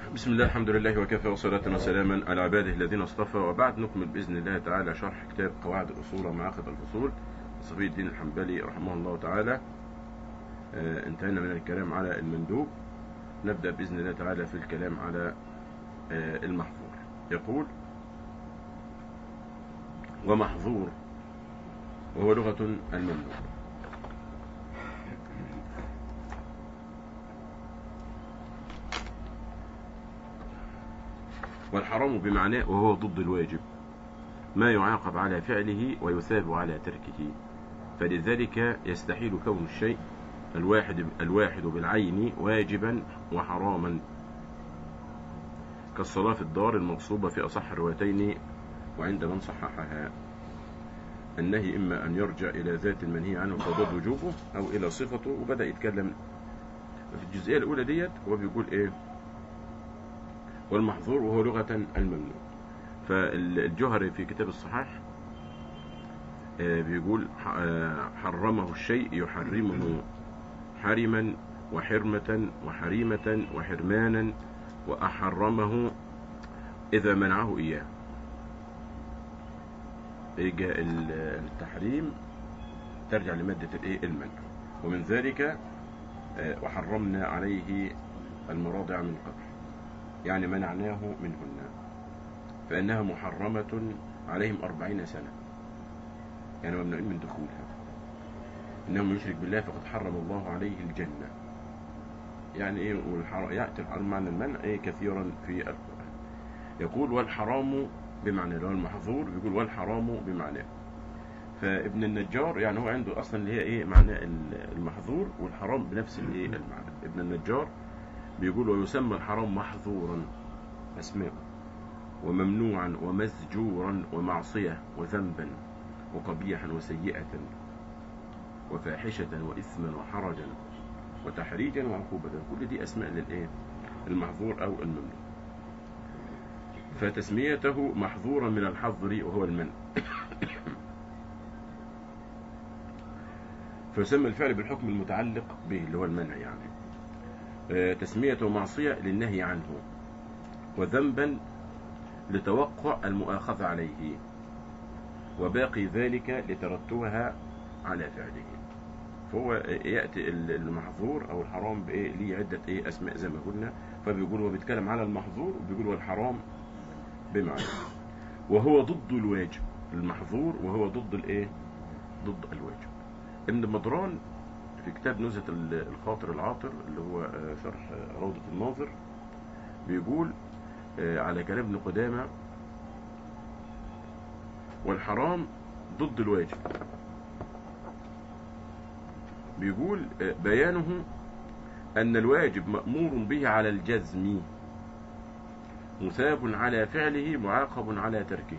بسم الله الحمد لله وكفى وصلاة وسلاما على عباده الذين اصطفى وبعد نكمل بإذن الله تعالى شرح كتاب قواعد الأصول ومعاقد الفصول صفي الدين الحنبلي رحمه الله تعالى آه، انتهينا من الكلام على المندوب نبدأ بإذن الله تعالى في الكلام على آه، المحظور يقول ومحظور وهو لغة الممنوع والحرام بمعناه وهو ضد الواجب ما يعاقب على فعله ويثاب على تركه فلذلك يستحيل كون الشيء الواحد الواحد بالعين واجبا وحراما كالصلاة في الدار المغصوبة في أصح الروايتين وعند من صححها النهي إما أن يرجع إلى ذات المنهي عنه فضد وجوبه أو إلى صفته وبدأ يتكلم في الجزئية الأولى ديت هو بيقول إيه والمحظور وهو لغة الممنوع فالجهري في كتاب الصحاح آه، بيقول ح- آه، حرمه الشيء يحرمه حرما وحرمة وحريمة وحرمانا وأحرمه إذا منعه إياه يجي ال- التحريم ترجع لمادة الإيه المنع ومن ذلك آه، وحرمنا عليه المراضع من قبل يعني منعناه منهن فإنها محرمة عليهم أربعين سنة يعني ممنوعين من دخولها إنه من يشرك بالله فقد حرم الله عليه الجنة يعني إيه والحر... يأتي الحرام معنى المنع إيه كثيرا في القرآن يقول والحرام بمعنى اللي هو المحظور بيقول والحرام بمعنى فابن النجار يعني هو عنده أصلا اللي هي إيه معنى المحظور والحرام بنفس الإيه المعنى ابن النجار بيقول ويسمى الحرام محظورا أسماء وممنوعا ومزجورا ومعصية وذنبا وقبيحا وسيئة وفاحشة وإثما وحرجا وتحريجا وعقوبة كل دي أسماء للإيه المحظور أو الممنوع فتسميته محظورا من الحظر وهو المنع فيسمى الفعل بالحكم المتعلق به اللي هو المنع يعني آه، تسميته معصية للنهي عنه وذنبا لتوقع المؤاخذة عليه وباقي ذلك لترتبها على فعله فهو يأتي المحظور أو الحرام بإيه ليه عدة إيه أسماء زي ما قلنا فبيقول هو بيتكلم على المحظور وبيقول هو الحرام بمعنى وهو ضد الواجب المحظور وهو ضد الإيه ضد الواجب ابن مدران في كتاب نزهة الخاطر العاطر اللي هو آه، شرح آه، روضة الناظر بيقول آه، على كلام ابن قدامة والحرام ضد الواجب بيقول آه، بيانه أن الواجب مأمور به على الجزم مثاب على فعله معاقب على تركه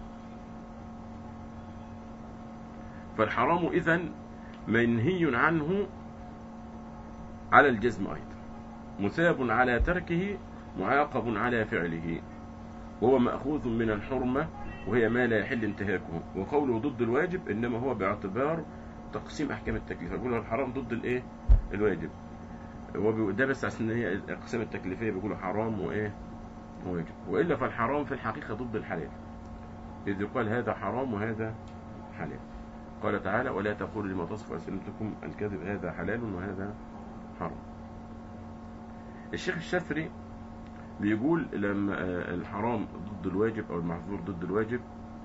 فالحرام إذن منهي عنه على الجزم أيضا مثاب على تركه معاقب على فعله وهو مأخوذ من الحرمة وهي ما لا يحل انتهاكه وقوله ضد الواجب إنما هو باعتبار تقسيم أحكام التكليف يقول الحرام ضد الإيه الواجب هو بيقول ده بس عشان هي الأقسام التكليفية بيقولوا حرام وإيه واجب وإلا فالحرام في الحقيقة ضد الحلال إذ يقال هذا حرام وهذا حلال قال تعالى ولا تقولوا لما تصف ألسنتكم الكذب هذا حلال وهذا حرام الشيخ الشافعي بيقول لما آه، الحرام ضد الواجب أو المحظور ضد الواجب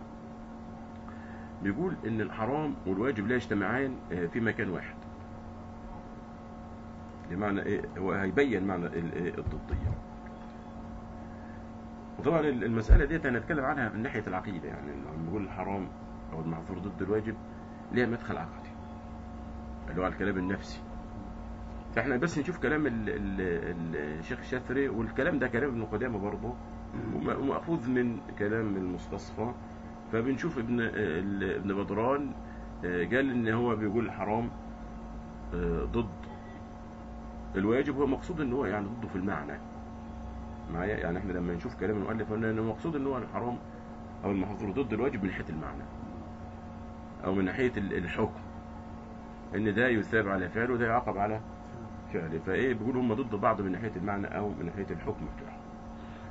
بيقول إن الحرام والواجب لا يجتمعان آه، في مكان واحد بمعنى إيه هو هيبين معنى ال- إيه الضدية وطبعا ال- المسألة ديت هنتكلم عنها من ناحية العقيدة يعني لما نقول الحرام أو المحظور ضد الواجب ليها مدخل عقدي اللي هو الكلام النفسي فاحنا بس نشوف كلام ال- ال- ال- الشيخ الشافعي والكلام ده كلام ابن قدامه برضه وم- ومأخوذ من كلام المستصفى فبنشوف ابن ال- ابن بدران آه، قال ان هو بيقول الحرام آه، ضد الواجب هو مقصود ان هو يعني ضده في المعنى معايا يعني احنا لما نشوف كلام المؤلف قلنا انه مقصود ان هو الحرام او المحظور ضد الواجب من ناحيه المعنى او من ناحيه ال- الحكم ان ده يثاب على فعله وده يعاقب على فعله فايه بيقولوا هم ضد بعض من ناحيه المعنى او من ناحيه الحكم بتاعه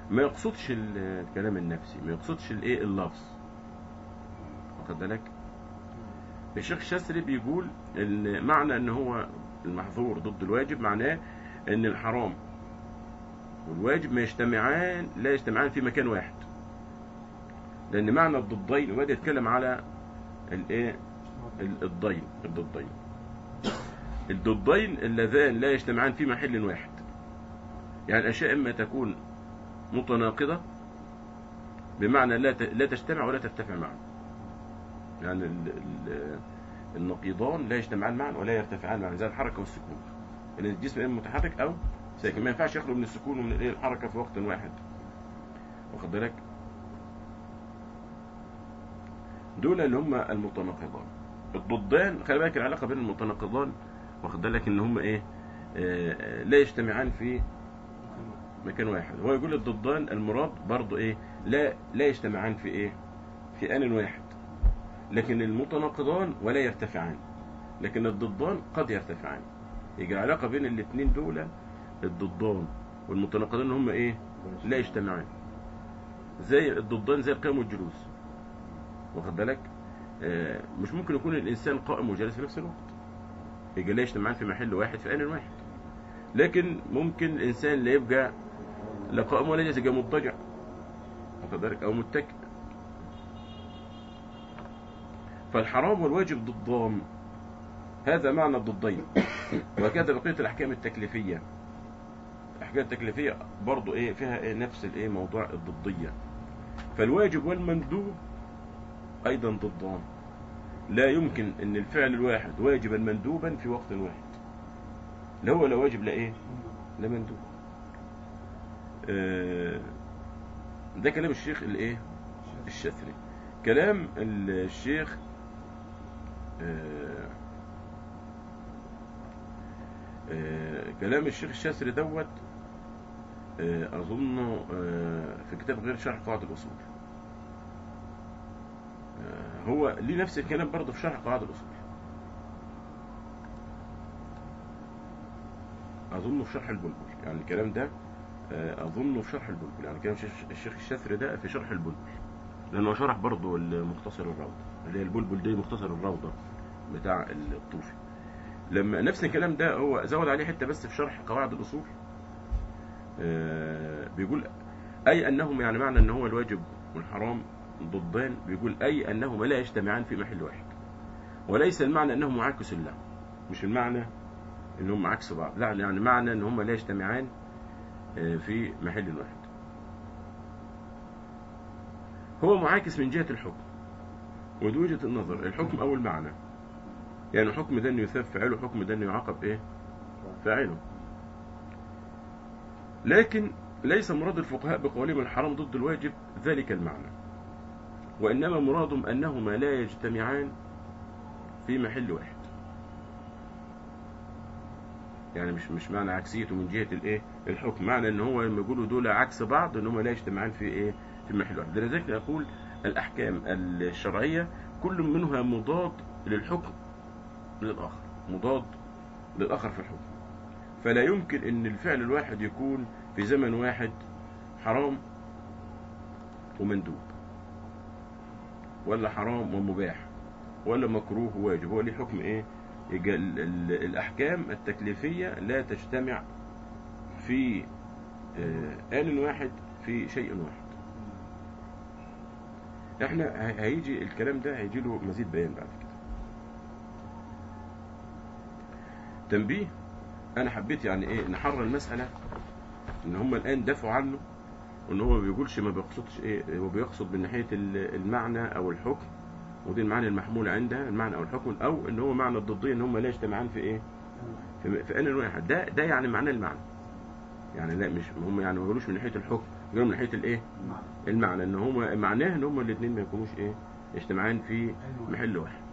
ما يقصدش ال- الكلام النفسي ما يقصدش الايه اللفظ واخد بالك الشيخ الشاذلي بيقول ان معنى ان هو المحظور ضد الواجب معناه ان الحرام والواجب ما يجتمعان لا يجتمعان في مكان واحد لان معنى الضدين وبدا يتكلم على الايه ال- الضين الضدين الضدين اللذان لا يجتمعان في محل واحد يعني الاشياء اما تكون متناقضه بمعنى لا ت- لا تجتمع ولا ترتفع معا يعني ال- ال- النقيضان لا يجتمعان معا ولا يرتفعان معا زي الحركه والسكون ان الجسم اما متحرك او ساكن ما ينفعش يخرج من السكون ومن الايه الحركه في وقت واحد واخد بالك دول اللي هم المتناقضان الضدان خلي بالك العلاقه بين المتناقضان واخد بالك ان هم ايه آه، آه، لا يجتمعان في مكان واحد هو يقول الضدان المراد برضو ايه لا لا يجتمعان في ايه في آن واحد لكن المتناقضان ولا يرتفعان لكن الضدان قد يرتفعان يجي علاقة بين الاثنين دول الضدان والمتناقضان هم ايه لا يجتمعان زي الضدان زي القيام والجلوس واخد بالك آه، مش ممكن يكون الانسان قائم وجالس في نفس الوقت يجي لا يجتمعان في محل واحد في آن واحد لكن ممكن الانسان لا يبقى لا قائم ولا جالس يبقى مضطجع واخد بالك او متكئ فالحرام والواجب ضدان هذا معنى الضدين وهكذا بقيه الاحكام التكليفيه الاحكام التكليفيه برضو ايه فيها إيه نفس الايه موضوع الضديه فالواجب والمندوب ايضا ضدان لا يمكن ان الفعل الواحد واجبا مندوبا في وقت واحد لا هو لا واجب لا ايه لا مندوب آه، ده كلام الشيخ الايه الشاذلي كلام الشيخ آه، آه، كلام الشيخ الشاذلي دوت آه، اظنه آه، في كتاب غير شرح قواعد الاصول آه، هو ليه نفس الكلام برضه في شرح قواعد الاصول اظنه في شرح البلبل يعني الكلام ده آه، اظنه في شرح البلبل يعني كلام الشيخ- الشيخ الشاذلي ده في شرح البلبل لانه شرح برضه المختصر الروضه اللي هي البلبل دي مختصر الروضه بتاع الطوفي لما نفس الكلام ده هو زود عليه حته بس في شرح قواعد الاصول آه، بيقول اي انهم يعني معنى ان هو الواجب والحرام ضدان بيقول اي انهما لا يجتمعان في محل واحد وليس المعنى انهم معاكس الله مش المعنى انهم عكس بعض لا يعني معنى ان هم لا يجتمعان آه، في محل واحد هو معاكس من جهة الحكم ودي وجهة النظر الحكم أو المعنى يعني الحكم ده انه يثاب فاعله حكم ده انه يعاقب ايه فاعله لكن ليس مراد الفقهاء بقولهم الحرام ضد الواجب ذلك المعنى وإنما مرادهم أنهما لا يجتمعان في محل واحد يعني مش مش معنى عكسيته من جهة الايه الحكم معنى ان هو لما يقولوا دول عكس بعض ان هم لا يجتمعان في ايه في محل واحد لذلك نقول الأحكام الشرعية كل منها مضاد للحكم للآخر مضاد للآخر في الحكم فلا يمكن ان الفعل الواحد يكون في زمن واحد حرام ومندوب ولا حرام ومباح ولا مكروه وواجب هو ليه حكم ايه يجي ال- ال- الاحكام التكليفيه لا تجتمع في آه، آن واحد في شيء واحد احنا ه- هيجي الكلام ده هيجي له مزيد بيان بعد كده تنبيه انا حبيت يعني ايه نحرر المساله ان هم الان دافعوا عنه وان هو ما بيقولش ما بيقصدش ايه هو بيقصد من ناحيه ال- المعنى او الحكم ودي المعنى المحمول عندها المعنى او الحكم او ان هو معنى الضديه ان هم لا يجتمعان في ايه في, في ان واحد ده ده يعني معناه المعنى يعني لا مش هم يعني ما بيقولوش من ناحيه الحكم بيقولوا من ناحيه الايه المعنى ان هم معناه ان هم الاثنين ما يكونوش ايه يجتمعان في محل واحد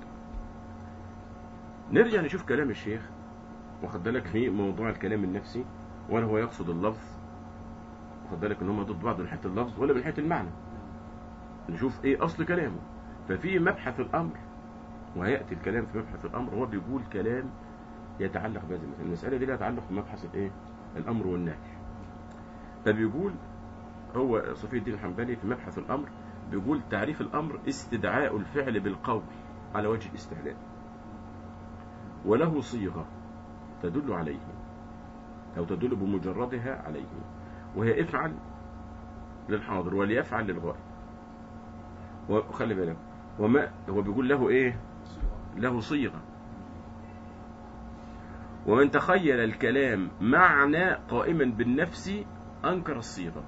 نرجع نشوف كلام الشيخ واخد بالك في موضوع الكلام النفسي ولا هو يقصد اللفظ واخد بالك ان هم ضد بعض من ناحيه اللفظ ولا من ناحيه المعنى نشوف ايه اصل كلامه ففي مبحث الامر وهياتي الكلام في مبحث الامر هو بيقول كلام يتعلق بهذه المساله المساله دي لها تعلق بمبحث الايه الامر والنهي فبيقول هو صفي الدين الحنبلي في مبحث الامر بيقول تعريف الامر استدعاء الفعل بالقول على وجه الاستعلاء وله صيغه تدل عليه او تدل بمجردها عليه وهي افعل للحاضر وليفعل للغائب وخلي بالك وما هو بيقول له ايه له صيغه ومن تخيل الكلام معنى قائما بالنفس انكر الصيغه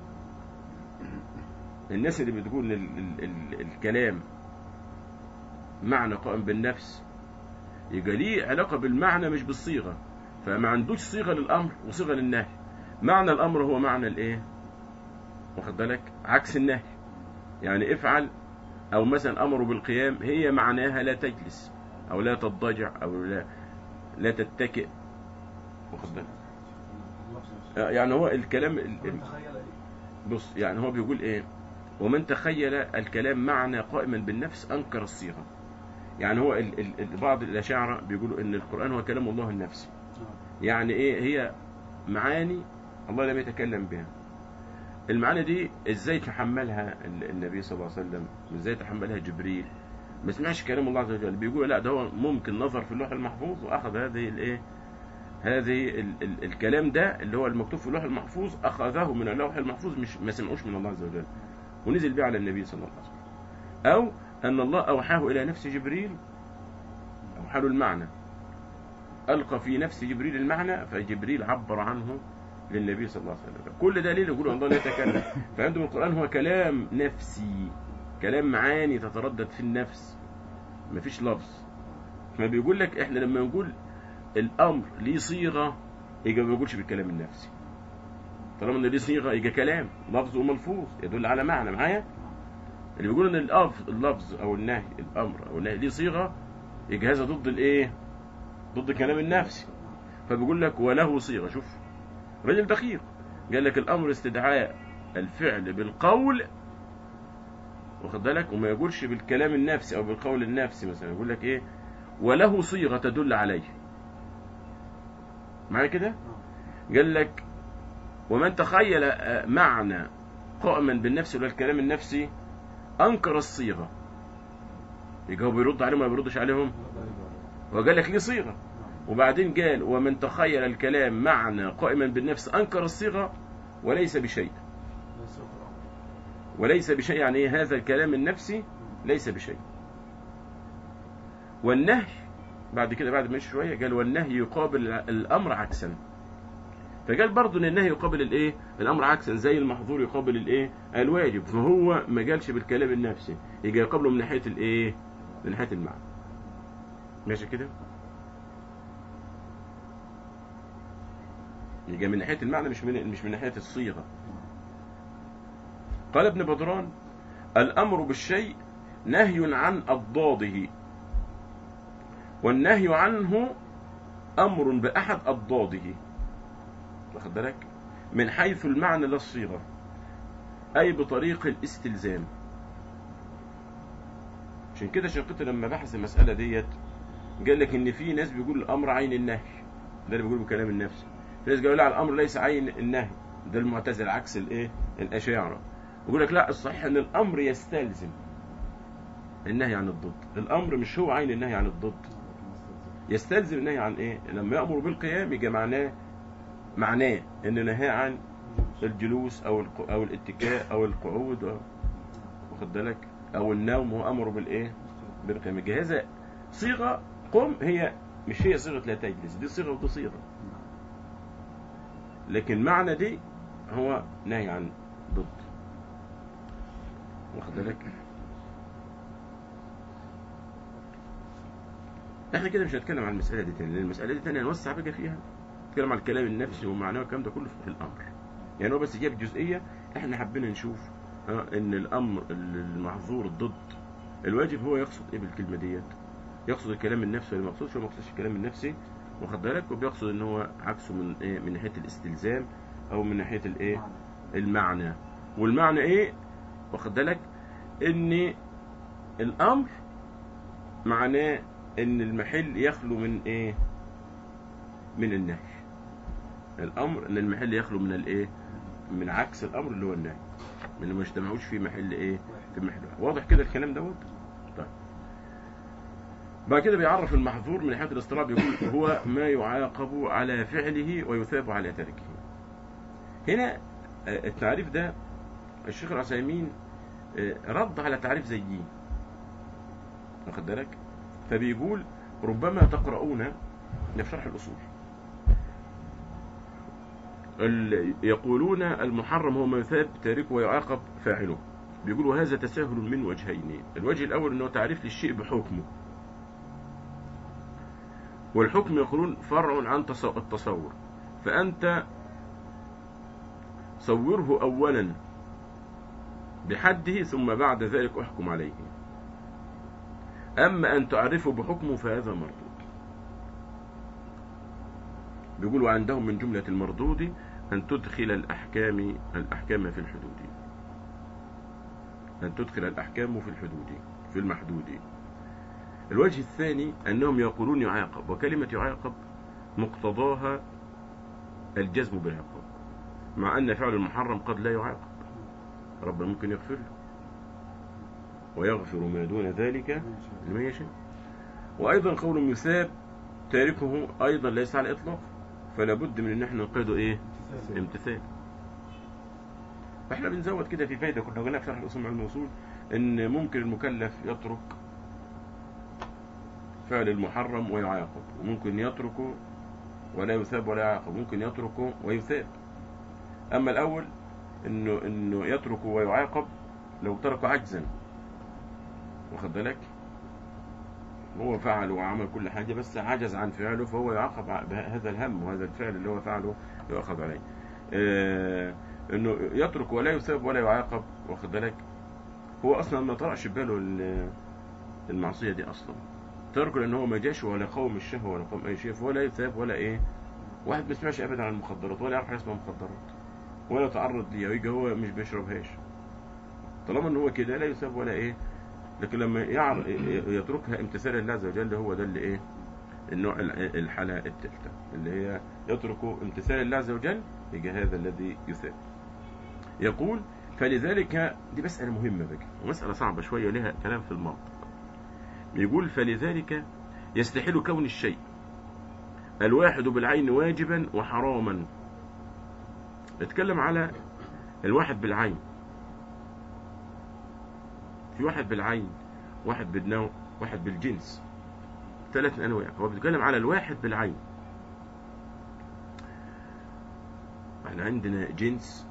الناس اللي بتقول ال ال ال الكلام معنى قائم بالنفس يبقى ليه علاقه بالمعنى مش بالصيغه فما عندوش صيغه للامر وصيغه للنهي معنى الامر هو معنى الايه واخد بالك عكس النهي يعني افعل او مثلا امره بالقيام هي معناها لا تجلس او لا تضطجع او لا لا تتكئ واخد بالك آه، يعني هو الكلام ال- ال- تخيل ايه بص يعني هو بيقول ايه ومن تخيل الكلام معنى قائما بالنفس انكر الصيغه يعني هو ال ال ال- بعض الاشاعره بيقولوا ان القران هو كلام الله النفسي يعني ايه هي معاني الله لم يتكلم بها المعاني دي ازاي تحملها ال- النبي صلى الله عليه وسلم ازاي تحملها جبريل ما سمعش كلام الله عز وجل بيقول لا ده هو ممكن نظر في اللوح المحفوظ واخذ هذه الايه هذه ال ال الكلام ده اللي هو المكتوب في اللوح المحفوظ اخذه من اللوح المحفوظ مش ما سمعوش من الله عز وجل ونزل به على النبي صلى الله عليه وسلم او ان الله اوحاه الى نفس جبريل اوحى له المعنى القى في نفس جبريل المعنى فجبريل عبر عنه للنبي صلى الله عليه وسلم كل دليل يقول الله لا يتكلم فعندهم القران هو كلام نفسي كلام معاني تتردد في النفس مفيش لفظ ما بيقول لك احنا لما نقول الامر ليه صيغه يبقى ما بيقولش بالكلام النفسي طالما ان ليه صيغه يبقى كلام لفظ وملفوظ يدل على معنى معايا اللي بيقول ان اللفظ اللفظ او النهي الامر او النهي ليه صيغه يبقى هذا ضد الايه ضد الكلام النفسي فبيقول لك وله صيغه شوف راجل دقيق قال لك الامر استدعاء الفعل بالقول واخد بالك وما يقولش بالكلام النفسي او بالقول النفسي مثلا يقول لك ايه وله صيغه تدل عليه معايا كده قال لك ومن تخيل آه، معنى قائما بالنفس ولا الكلام النفسي انكر الصيغه يبقى هو بيرد عليهم ولا ما بيردش عليهم وقال لك ليه صيغه وبعدين قال ومن تخيل الكلام معنى قائما بالنفس انكر الصيغه وليس بشيء وليس بشيء يعني ايه هذا الكلام النفسي ليس بشيء والنهي بعد كده بعد ما يمشي شويه قال والنهي يقابل الامر عكسا فقال برضه ان النهي يقابل الايه الامر عكسا زي المحظور يقابل الايه الواجب فهو ما قالش بالكلام النفسي يجي يقابله من ناحيه الايه من ناحيه المعنى ماشي كده يجي من ناحيه المعنى مش من مش من ناحيه الصيغه قال ابن بدران الامر بالشيء نهي عن اضداده والنهي عنه امر باحد اضداده واخد بالك من حيث المعنى لا الصيغه اي بطريق الاستلزام عشان كده شنقيطي لما بحث المساله ديت قال لك ان في ناس بيقول الامر عين النهي ده اللي بيقول بكلام النفس في ناس قالوا لا الامر ليس عين النهي ده المعتزله عكس الايه الاشاعره يقول لك لا الصحيح ان الامر يستلزم النهي عن الضد الامر مش هو عين النهي عن الضد يستلزم النهي عن ايه لما يامر بالقيام يبقى معناه معناه ان نهى عن الجلوس او الق- او الاتكاء او القعود أو واخد بالك او النوم هو امر بالايه بالقيام يبقى هذا صيغه قم هي مش هي صيغه لا تجلس دي صيغه ودي صيغه لكن معنى دي هو نهي عن ضد واخد بالك احنا كده مش هنتكلم عن المساله دي تاني لان المساله دي تاني هنوسع بقى فيها نتكلم عن الكلام النفسي ومعناه والكلام ده كله في الامر يعني هو بس جاب جزئيه احنا حبينا نشوف ها ان الامر المحظور ضد الواجب هو يقصد ايه بالكلمه ديت يقصد الكلام النفسي ولا ما يقصدش هو ما يقصدش الكلام النفسي واخد بالك وبيقصد ان هو عكسه من ايه من ناحيه الاستلزام او من ناحيه الايه المعنى والمعنى ايه واخد بالك ان الامر معناه ان المحل يخلو من ايه من النهي الامر ان المحل يخلو من الايه من عكس الامر اللي هو النهي من اللي ما اجتمعوش في محل ايه في محل واحد. واضح كده الكلام دوت طيب بعد كده بيعرف المحظور من ناحيه الاصطلاح بيقول هو ما يعاقب على فعله ويثاب على تركه هنا آه، التعريف ده الشيخ العثيمين آه، رد على تعريف زيين واخد بالك فبيقول ربما تقرؤون ده في شرح الاصول ال- يقولون المحرم هو ما يثاب تاركه ويعاقب فاعله بيقولوا هذا تساهل من وجهين الوجه الاول انه تعريف للشيء بحكمه والحكم يقولون فرع عن تص- التصور فانت صوره اولا بحده ثم بعد ذلك احكم عليه اما ان تعرفه بحكمه فهذا مردود بيقولوا عندهم من جملة المردود أن تدخل الأحكام الأحكام في الحدود أن تدخل الأحكام في الحدود في المحدود الوجه الثاني أنهم يقولون يعاقب وكلمة يعاقب مقتضاها الجزم بالعقاب مع أن فعل المحرم قد لا يعاقب ربنا ممكن يغفر له ويغفر ما دون ذلك لمن يشاء وأيضا قول يثاب تاركه أيضا ليس على الإطلاق فلا بد من ان احنا نقيده ايه امتثال فاحنا بنزود كده في فايده كنا قلنا في شرح الاصول مع الوصول ان ممكن المكلف يترك فعل المحرم ويعاقب وممكن يتركه ولا يثاب ولا يعاقب ممكن يتركه ويثاب اما الاول انه انه يتركه ويعاقب لو تركه عجزا واخد بالك هو فعل وعمل كل حاجة بس عجز عن فعله فهو يعاقب بهذا الهم وهذا الفعل اللي هو فعله يؤخذ عليه آه انه يترك ولا يثاب ولا يعاقب واخد بالك هو اصلا ما طرقش بباله ال- المعصية دي اصلا تركه لان هو ما جاش ولا قوم الشهوة ولا قوم اي شيء فولا يثاب ولا ايه واحد ما يسمعش ابدا عن المخدرات ولا يعرف حاجة اسمها مخدرات ولا تعرض ليها ويجي هو مش بيشربهاش طالما ان هو كده لا يثاب ولا ايه لكن لما يعر... يتركها امتثالا لله عز وجل هو ده اللي ايه النوع ال- الحالة الثالثة اللي هي يترك امتثالا لله عز وجل يجي هذا الذي يثاب يقول فلذلك دي مسألة مهمة بقى ومسألة صعبة شوية لها كلام في المنطق يقول فلذلك يستحيل كون الشيء الواحد بالعين واجبا وحراما اتكلم على الواحد بالعين في واحد بالعين واحد بالنوع واحد بالجنس ثلاث انواع هو بيتكلم على الواحد بالعين احنا عندنا جنس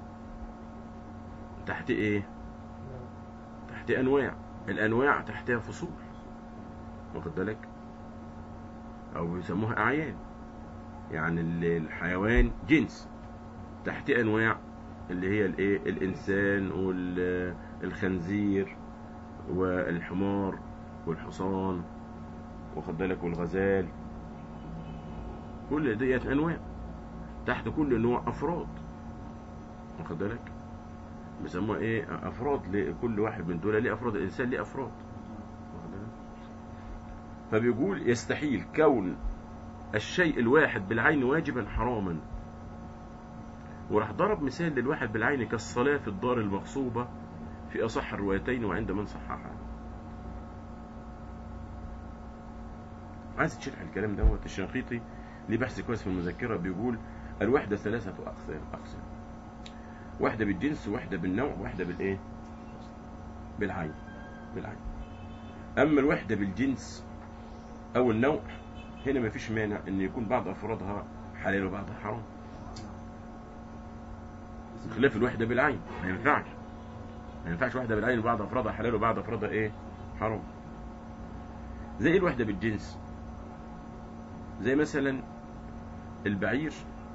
تحت ايه تحت انواع الانواع تحتها فصول واخد بالك او بيسموها اعيان يعني ال- الحيوان جنس تحت انواع اللي هي الايه الانسان والخنزير والحمار والحصان واخد بالك والغزال كل ديت انواع تحت كل نوع افراد واخد بالك بيسموها ايه افراد لكل واحد من دول ليه افراد الانسان ليه افراد واخد بالك؟ فبيقول يستحيل كون الشيء الواحد بالعين واجبا حراما وراح ضرب مثال للواحد بالعين كالصلاة في الدار المغصوبة في أصح الروايتين وعند من صححها عايز تشرح الكلام دوت الشنقيطي ليه بحث كويس في المذكرة بيقول الوحدة ثلاثة أقسام أقسام واحدة بالجنس واحدة بالنوع واحدة بالإيه بالعين بالعين أما الوحدة بالجنس أو النوع هنا مفيش مانع إن يكون بعض أفرادها حلال وبعضها حرام خلاف الوحدة بالعين ما ينفعش ما ينفعش واحدة بالعين وبعض أفرادها حلال وبعض أفرادها إيه حرام زي إيه الوحدة بالجنس زي مثلا البعير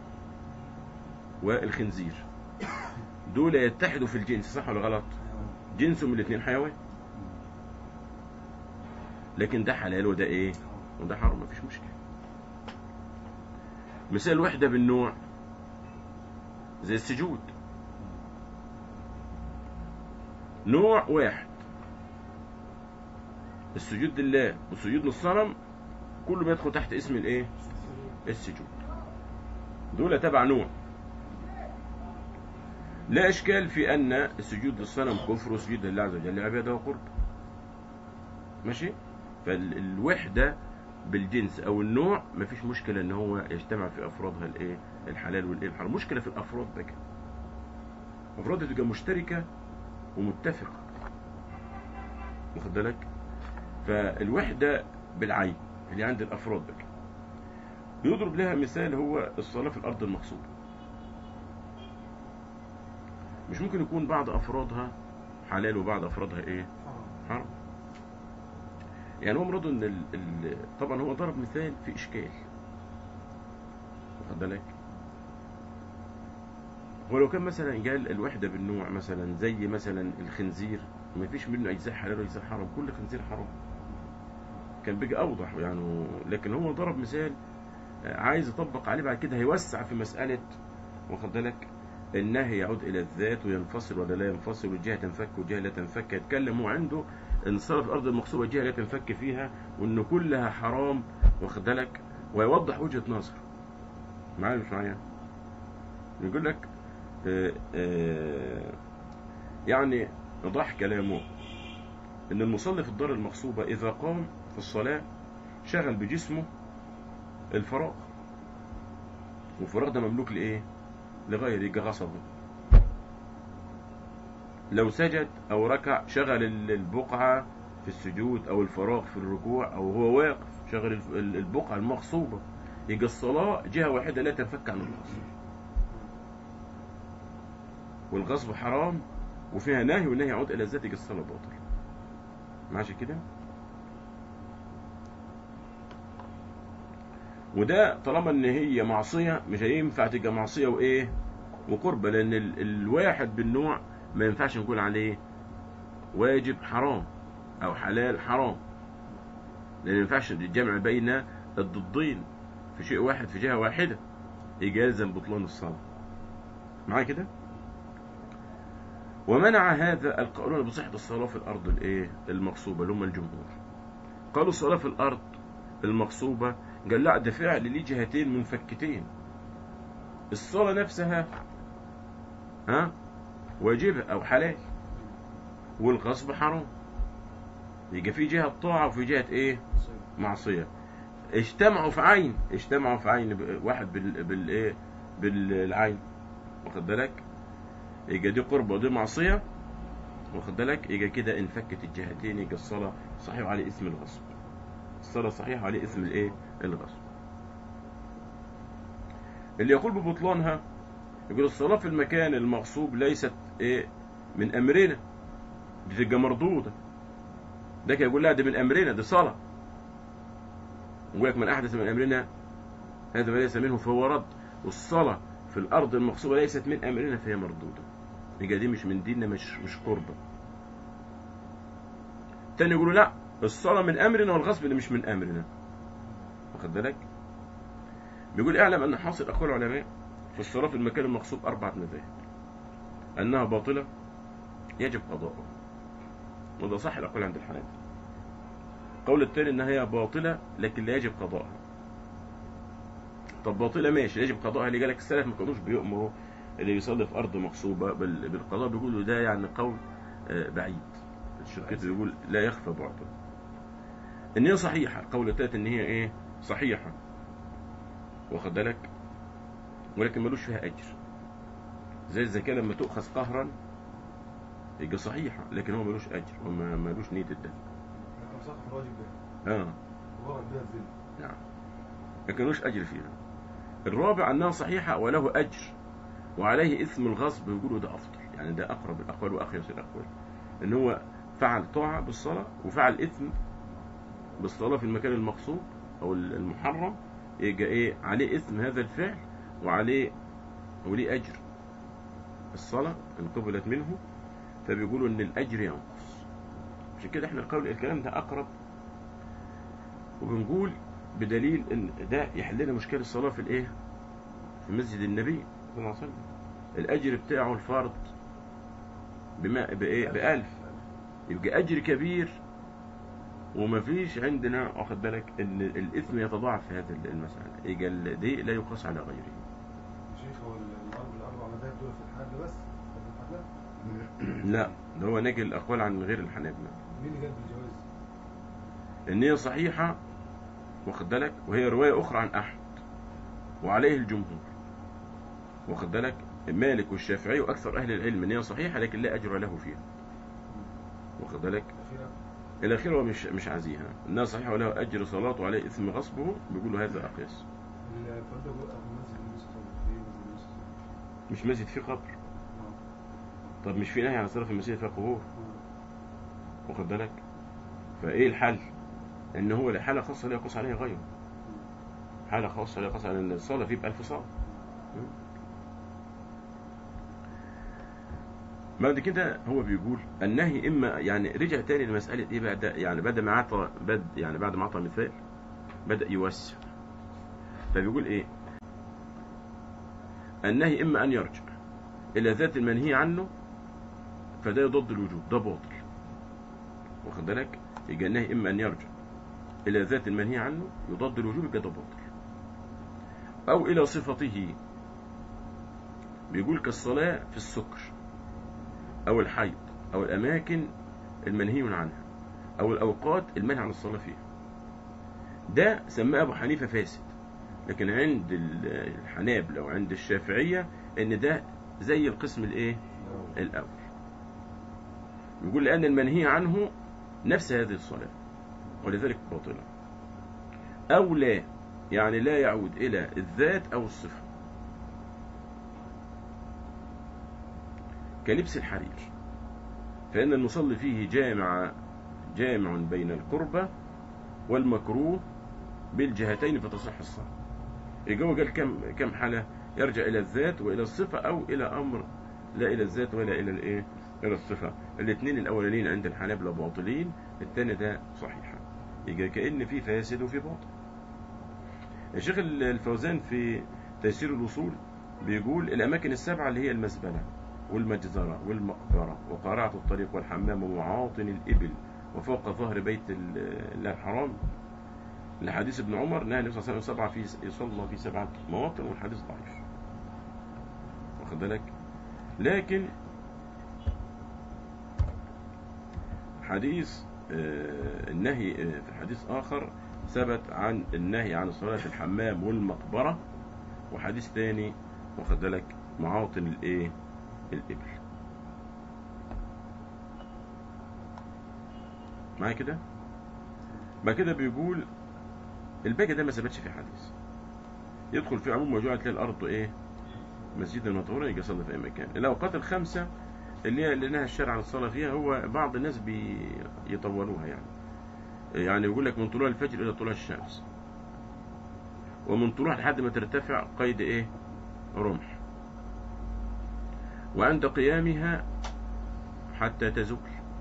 والخنزير دول يتحدوا في الجنس صح ولا غلط جنسهم الاثنين حيوان لكن ده حلال وده ايه وده حرام مفيش مشكلة مثال وحدة بالنوع زي السجود نوع واحد السجود لله والسجود للصنم كله بيدخل تحت اسم الايه السجود دول تبع نوع لا إشكال في أن السجود للصنم كفر وسجود لله عز وجل عبادة وقرب ماشي فالوحدة بالجنس أو النوع مفيش مشكلة إن هو يجتمع في أفرادها الإيه الحلال والإيه الحرام المشكلة في الأفراد بقى أفرادها تبقى مشتركة ومتفقة واخد بالك فالوحدة بالعين اللي عند الأفراد بقى يضرب لها مثال هو الصلاة في الأرض المغصوبة مش ممكن يكون بعض أفرادها حلال وبعض أفرادها إيه حرام يعني هو مراد ان ال... ال... طبعا هو ضرب مثال في اشكال واخد بالك هو لو كان مثلا قال الوحده بالنوع مثلا زي مثلا الخنزير ما فيش منه اجزاء حلال واجزاء حرام كل خنزير حرام كان بيجي اوضح يعني لكن هو ضرب مثال عايز يطبق عليه بعد كده هيوسع في مساله واخد بالك النهي يعود الى الذات وينفصل ولا لا ينفصل والجهه تنفك والجهه لا تنفك يتكلم هو عنده ان الصلاه في الارض المغصوبه جهه لا تنفك فيها وان كلها حرام واخد بالك ويوضح وجهه نظر معايا مش معايا يقول لك آآ آآ يعني وضح كلامه ان المصلي في الدار المغصوبه اذا قام في الصلاه شغل بجسمه الفراغ والفراغ ده مملوك لايه لغير يبقى غصبه لو سجد او ركع شغل البقعة في السجود او الفراغ في الركوع او هو واقف شغل البقعة المغصوبة يبقى الصلاة جهة واحدة لا تنفك عن الغصب والغصب حرام وفيها نهي والنهي يعود الى الذات يبقى الصلاة باطل ماشي كده وده طالما ان هي معصية مش هينفع تبقى معصية وايه وقربة لان ال... الواحد بالنوع ما ينفعش نقول عليه واجب حرام او حلال حرام لان ما ينفعش الجمع بين الضدين في شيء واحد في جهة واحدة يجازم بطلان الصلاة معايا كده ومنع هذا القائلون بصحة الصلاة في الأرض الإيه المغصوبة اللي هم الجمهور قالوا الصلاة في الأرض المغصوبة قال لا ده فعل ليه جهتين منفكتين الصلاة نفسها ها واجبة أو حلال والغصب حرام يبقى في جهة طاعة وفي جهة إيه معصية اجتمعوا في عين اجتمعوا في عين واحد بال بالايه بالعين واخد بالك يبقى دي قربة ودي معصية واخد بالك يبقى كده انفكت الجهتين يبقى الصلاة صحيح عليه اسم الغصب الصلاة صحيح عليه اسم الايه الغصب اللي يقول ببطلانها يقول الصلاة في المكان المغصوب ليست ايه من امرنا دي تبقى مردودة ده كده يقول لا دي من امرنا دي صلاة يقول لك من احدث من امرنا هذا ما ليس منه فهو رد والصلاة في الارض المغصوبة ليست من امرنا فهي مردودة يبقى دي مش من ديننا مش مش قربة تاني يقولوا لا الصلاة من امرنا والغصب اللي مش من امرنا واخد بالك بيقول اعلم ان حاصل اقوال العلماء في الصلاة في المكان المغصوب اربعة مذاهب انها باطلة يجب قضاءها وده صح الاقوال عند الحنابلة القول الثاني انها هي باطلة لكن لا يجب قضاءها طب باطلة ماشي يجب قضاءها اللي جالك السلف ما كانوش بيؤمروا اللي يصلي في ارض مغصوبة بالقضاء بيقولوا ده يعني قول بعيد الشركات بيقول لا يخفى بعده ان هي صحيحة القول الثالث ان هي ايه صحيحة واخد بالك ولكن ملوش فيها اجر زي الزكاة لما تؤخذ قهرا يبقى صحيحة لكن هو ملوش اجر وما ملوش نية الدفع اه نعم لكن ملوش اجر فيها الرابع انها صحيحة وله اجر وعليه اسم الغصب يقولوا ده افضل يعني ده اقرب الاقوال واخيس الاقوال ان هو فعل طاعة بالصلاة وفعل اثم بالصلاة في المكان المقصود او المحرم يبقى ايه عليه اسم هذا الفعل وعليه وليه اجر الصلاة ان قبلت منه فبيقولوا ان الاجر ينقص عشان كده احنا القول الكلام ده اقرب وبنقول بدليل ان ده يحل لنا مشكله الصلاه في الايه في مسجد النبي صلى الله عليه وسلم الاجر بتاعه الفرض بما بايه بألف يبقى اجر كبير ومفيش عندنا واخد بالك ان الاثم يتضاعف في هذه المساله يبقى دي لا يقاس على غيره شيخ هو الاربع مذاهب دول في الحال بس لا ده هو نجل الأقوال عن غير الحنابلة مين اللي قال بالجواز؟ إن هي صحيحة واخد بالك وهي رواية أخرى عن أحمد وعليه الجمهور واخد بالك مالك والشافعي وأكثر أهل العلم إن هي صحيحة لكن لا أجر له فيها واخد بالك أخيرا الأخير هو مش مش عزيها إنها صحيحة وله أجر صلاة وعليه إثم غصبه بيقولوا هذا أقيس الفرد أبو أبو مسجد المسجد في مسجد المسجد مش مسجد فيه قبر طب مش في نهي عن الصلاة في المسجد فيها قبور واخد بالك فايه الحل ان هو حاله خاصه لا يقص عليها غيره حاله خاصه لا يقص عليها ان الصلاه فيه بألف صلاه بعد كده هو بيقول النهي اما يعني رجع تاني لمساله ايه بعد يعني بعد ما عطى بد يعني بعد ما عطى مثال بدا يوسع فبيقول ايه النهي اما ان يرجع الى ذات المنهي عنه فده يضد الوجوب ده باطل واخد بالك يبقى النهي اما ان يرجع الى ذات المنهي عنه يضاد الوجوب يبقى ده باطل او الى صفته بيقول كالصلاه في السكر او الحيض او الاماكن المنهي عنها او الاوقات المنهي عن الصلاه فيها ده سماه ابو حنيفه فاسد لكن عند ال- الحنابلة وعند الشافعيه ان ده زي القسم الايه الاول يقول لان المنهي عنه نفس هذه الصلاة ولذلك باطلة أو لا يعني لا يعود إلى الذات أو الصفة كلبس الحرير فإن المصلي فيه جامع جامع بين القربة والمكروه بالجهتين فتصح الصلاة الجو قال كم كم حالة يرجع إلى الذات وإلى الصفة أو إلى أمر لا إلى الذات ولا إلى الإيه إلى الصفة الاثنين الأولانيين عند الحنابلة باطلين الثاني ده صحيح يبقى كأن في فاسد وفي باطل الشيخ الفوزان في تيسير الوصول بيقول الأماكن السبعة اللي هي المزبلة والمجزرة والمقبرة وقارعة الطريق والحمام ومعاطن الإبل وفوق ظهر بيت ال- الله الحرام لحديث ابن عمر نهى النبي صلى الله عليه وسلم سبعة في يصلى في سبعة مواطن والحديث ضعيف واخد بالك لكن حديث آه، النهي آه، في حديث آخر ثبت عن النهي عن الصلاة في الحمام والمقبرة وحديث ثاني واخد بالك معاطن الايه الإبل معايا كده بعد كده بيقول الباقي ده ما ثبتش في حديث يدخل في عموم موجوعة تلاقي الأرض إيه مسجد المطهورة يجي يصلي في أي مكان الأوقات الخمسة اللي هي اللي نهى الشرع عن الصلاة فيها هو بعض الناس بيطولوها يعني يعني يقول لك من طلوع الفجر إلى طلوع الشمس ومن طلوع لحد ما ترتفع قيد إيه رمح وعند قيامها حتى تزول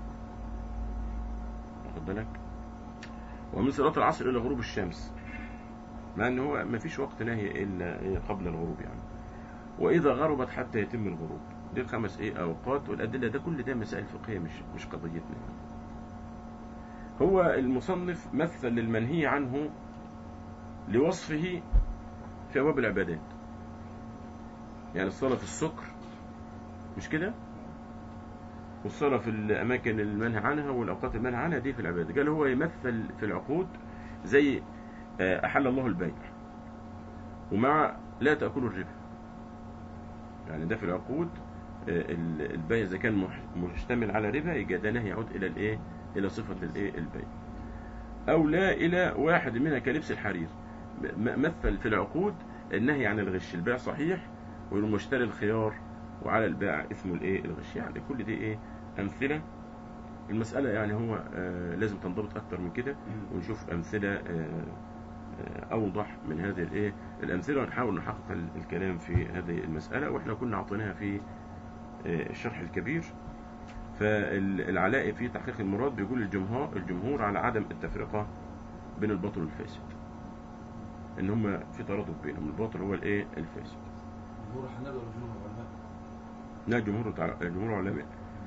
واخد بالك ومن صلاة العصر إلى غروب الشمس مع ان هو ما فيش وقت نهي الا إيه قبل الغروب يعني واذا غربت حتى يتم الغروب دي الخمس ايه اوقات والادله ده كل ده مسائل فقهيه مش مش قضيتنا يعني. هو المصنف مثل للمنهي عنه لوصفه في ابواب العبادات يعني الصلاه في السكر مش كده والصلاه في الاماكن المنهى عنها والاوقات المنهى عنها دي في العباده قال هو يمثل في العقود زي آه، أحل الله البيع ومع لا تأكلوا الربا يعني ده في العقود آه، ال- البيع إذا كان مح- مشتمل على ربا يبقى ده نهي يعود إلى الإيه؟ إلى صفة الإيه؟ البيع أو لا إلى واحد منها كلبس الحرير م- مثل في العقود النهي عن الغش البيع صحيح والمشتري الخيار وعلى البائع اسمه الإيه؟ الغش يعني كل دي إيه؟ أمثلة المسألة يعني هو آه، لازم تنضبط أكتر من كده ونشوف أمثلة آه، آه، أوضح من هذه الإيه الأمثلة ونحاول نحقق ال- الكلام في هذه المسألة وإحنا كنا عطيناها في آه، الشرح الكبير فالعلاء في تحقيق المراد بيقول الجمهور الجمهور على عدم التفرقة بين الباطل والفاسد إن هم في ترادف بينهم الباطل هو الإيه الفاسد جمهور الحنابلة ولا جمهور العلماء؟ لا جمهور تع- جمهور علماء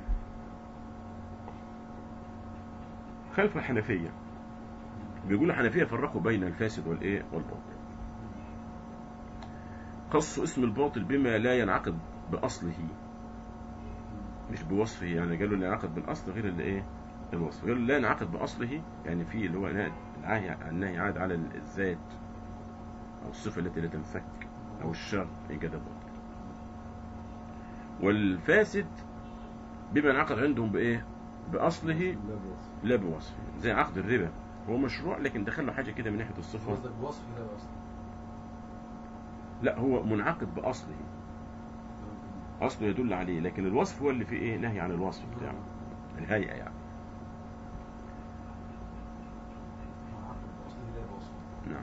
خلف الحنفية بيقول الحنفية فرقوا بين الفاسد والإيه والباطل خصوا اسم الباطل بما لا ينعقد بأصله مش بوصفه يعني قالوا لا ينعقد بالاصل غير اللي ايه الوصف قالوا لا ينعقد باصله يعني في اللي هو نهي- النهي النهي عاد على الذات او الصفه التي لا تنفك او الشر يبقى ده باطل والفاسد بما ينعقد عندهم بايه باصله لا بوصف لا بوصفه زي عقد الربا هو مشروع لكن دخل له حاجه كده من ناحيه الصفه قصدك بوصف لا بوصف لا هو منعقد باصله اصله يدل عليه لكن الوصف هو اللي فيه ايه نهي عن الوصف بتاعه الهيئه يعني بوصف لا بوصف نعم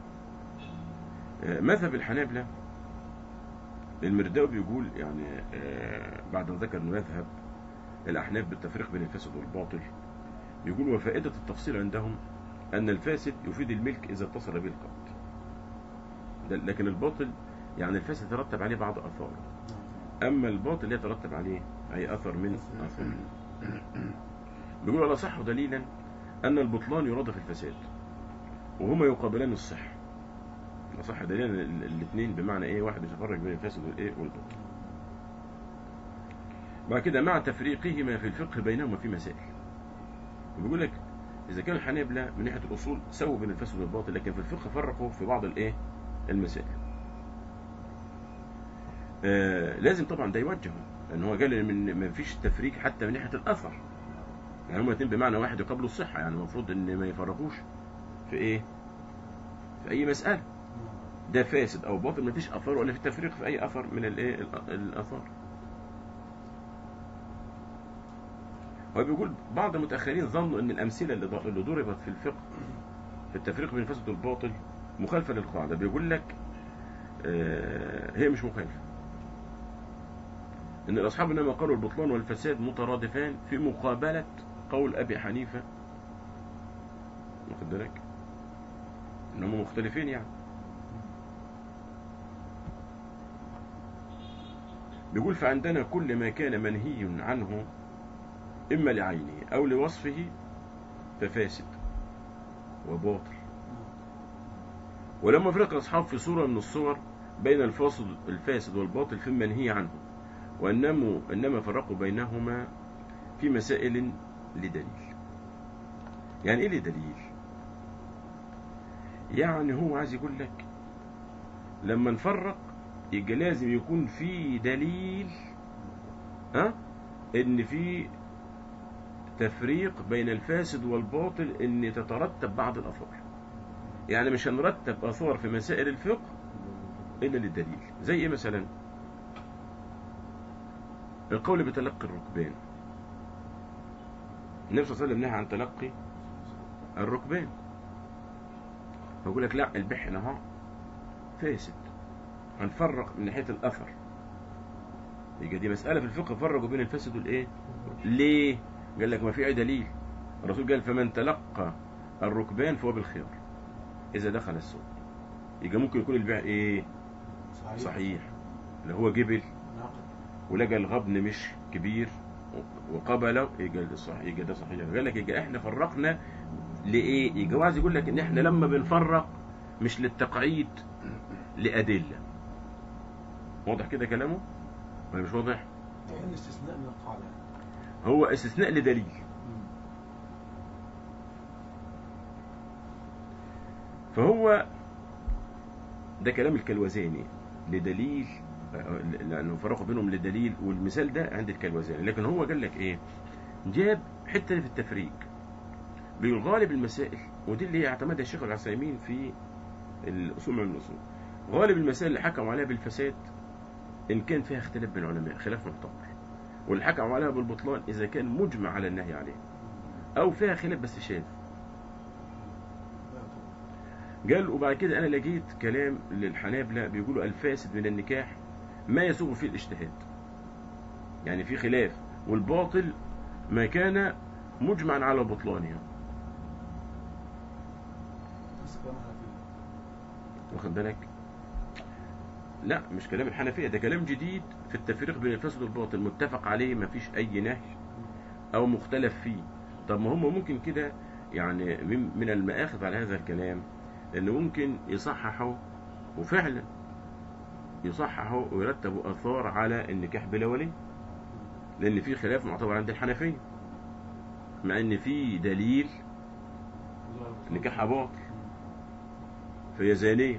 آه، مذهب الحنابلة المرداوي بيقول يعني آه، بعد ما ذكر مذهب الأحناف بالتفريق بين الفاسد والباطل بيقول وفائدة التفصيل عندهم أن الفاسد يفيد الملك إذا اتصل به القبض ده- لكن الباطل يعني الفاسد يترتب عليه بعض أثاره أما الباطل يترتب عليه أي أثر من أثر بيقول ولا صح دليلا أن البطلان يراد في الفساد وهما يقابلان الصحة صح دليلا الاثنين بمعنى ايه واحد يتفرق بين الفاسد والايه والباطل بعد كده مع تفريقهما في الفقه بينهما في مسائل وبيقول لك اذا كان الحنابلة من ناحيه الاصول سووا بين الفاسد والباطل لكن في الفقه فرقوا في بعض الايه المسائل آه لازم طبعا ده يوجهه لان هو قال من ما فيش تفريق حتى من ناحيه الاثر يعني هما الاثنين بمعنى واحد يقابلوا الصحه يعني المفروض ان ما يفرقوش في ايه في اي مساله ده فاسد او باطل مفيش اثار ولا في تفريق في اي اثر من الايه الأ- الاثار هو بيقول بعض المتاخرين ظنوا ان الامثله اللي ض- اللي ضربت في الفقه في التفريق بين الفاسد والباطل مخالفه للقاعده بيقول لك آه، هي مش مخالفه ان الاصحاب انما قالوا البطلان والفساد مترادفان في مقابله قول ابي حنيفه واخد بالك ان هم مختلفين يعني بيقول فعندنا كل ما كان منهي عنه إما لعينه أو لوصفه ففاسد وباطل ولما فرق الأصحاب في صورة من الصور بين الفاسد الفاسد والباطل في المنهي عنه وإنما إنما فرقوا بينهما في مسائل لدليل يعني إيه لدليل؟ يعني هو عايز يقول لك لما نفرق يبقى لازم يكون في دليل ها ان في تفريق بين الفاسد والباطل ان تترتب بعض الاثار يعني مش هنرتب اثار في مسائل الفقه الا للدليل زي ايه مثلا القول بتلقي الركبان النبي صلى الله عليه وسلم نهى عن تلقي الركبان فيقول لك لا البح نهار فاسد هنفرق من ناحيه الاثر يبقى دي مساله في الفقه فرقوا بين الفاسد والايه ليه قال لك ما في اي دليل الرسول قال فمن تلقى الركبان فهو بالخيار اذا دخل السوق يبقى ممكن يكون البيع ايه صحيح صحيح اللي هو جبل نعقد ولقى الغبن مش كبير وقبله يبقى ده صح يبقى ده صحيح قال لك يبقى احنا فرقنا لايه يبقى هو عايز يقول لك ان احنا لما بنفرق مش للتقعيد لادله واضح كده كلامه ولا مش واضح كأن استثناء من القاعدة هو استثناء لدليل فهو ده كلام الكلوزاني لدليل لانه فرقوا بينهم لدليل والمثال ده عند الكلوزاني لكن هو قال لك ايه جاب حته في التفريق بالغالب المسائل ودي اللي اعتمدها الشيخ العثيمين في الاصول من الاصول غالب المسائل اللي حكموا عليها بالفساد ان كان فيها اختلاف بين العلماء خلاف معتبر واللي حكموا عليها بالبطلان اذا كان مجمع على النهي عليه او فيها خلاف بس شاذ قال وبعد كده انا لقيت كلام للحنابلة بيقولوا الفاسد من النكاح ما يسوغ فيه الاجتهاد يعني في خلاف والباطل ما كان مجمعا على بطلانها بس كلام حنفي واخد بالك لا مش كلام الحنفية ده كلام جديد في التفريق بين الفاسد والباطل متفق عليه ما فيش اي نهي او مختلف فيه طب ما هم ممكن كده يعني من من المآخذ على هذا الكلام انه ممكن يصححوا وفعلا يصححوا ويرتبوا اثار على النكاح بلا ولي لان في خلاف معتبر عند الحنفيه مع ان في دليل نكاحها باطل فهي زانيه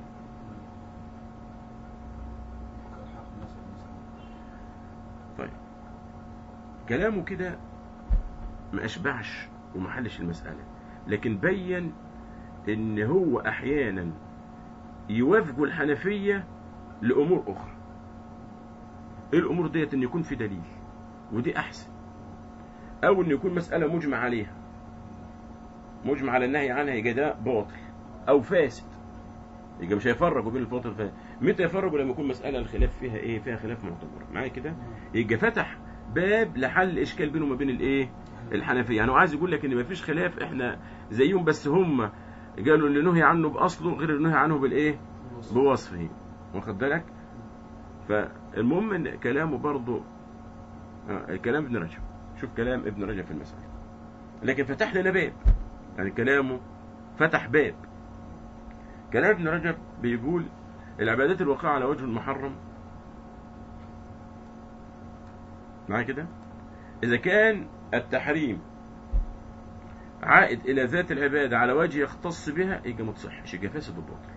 طيب كلامه كده ما اشبعش وما حلش المساله لكن بين ان هو احيانا يوافقوا الحنفيه لامور اخرى ايه الامور ديت ان يكون في دليل ودي احسن او ان يكون مساله مجمع عليها مجمع على النهي عنها يبقى ده باطل او فاسد يبقى مش هيفرقوا بين الباطل والفاسد متى يفرقوا لما يكون مساله الخلاف فيها ايه فيها خلاف معتبر معايا كده يبقى فتح باب لحل الاشكال بينه وما بين الايه الحنفيه يعني هو عايز يقول لك ان مفيش خلاف احنا زيهم بس هم قالوا اللي نهي عنه باصله غير اللي نهي عنه بالايه بوصفه واخد بالك فالمهم ان كلامه برضه آه، كلام ابن رجب شوف كلام ابن رجب في المسألة لكن فتح لنا باب يعني كلامه فتح باب كلام ابن رجب بيقول العبادات الواقعة على وجه المحرم معايا كده إذا كان التحريم عائد إلى ذات العبادة على وجه يختص بها يبقى ما تصحش يبقى فاسد وباطل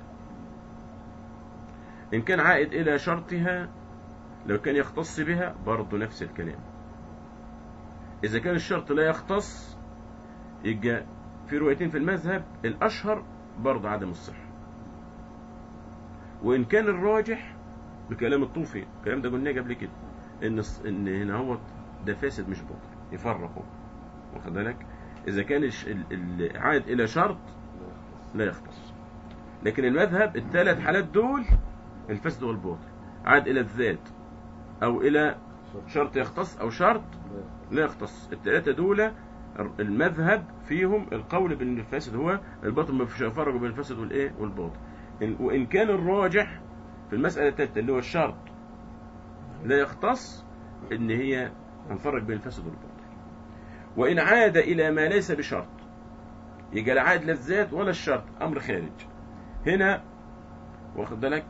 إن كان عائد إلى شرطها لو كان يختص بها برضه نفس الكلام إذا كان الشرط لا يختص يبقى في روايتين في المذهب الأشهر برضه عدم الصحة وإن كان الراجح بكلام الطوفي الكلام ده قلناه قبل كده إن الص- إن هنا هو ده فاسد مش باطل يفرقوا واخد بالك إذا كان الش- ال- ال- عائد إلى شرط لا يختص لكن المذهب الثلاث حالات دول الفاسد والباطل عاد إلى الذات أو إلى شرط يختص أو شرط لا يختص الثلاثة دول المذهب فيهم القول بأن الفاسد هو الباطل ما فيش فرق بين الفاسد والإيه والباطل إن- وإن كان الراجح في المسألة الثالثة اللي هو الشرط لا يختص إن هي هنفرق بين الفاسد والباطل وإن عاد إلى ما ليس بشرط يبقى لا عاد لا الذات ولا الشرط أمر خارج هنا واخد بالك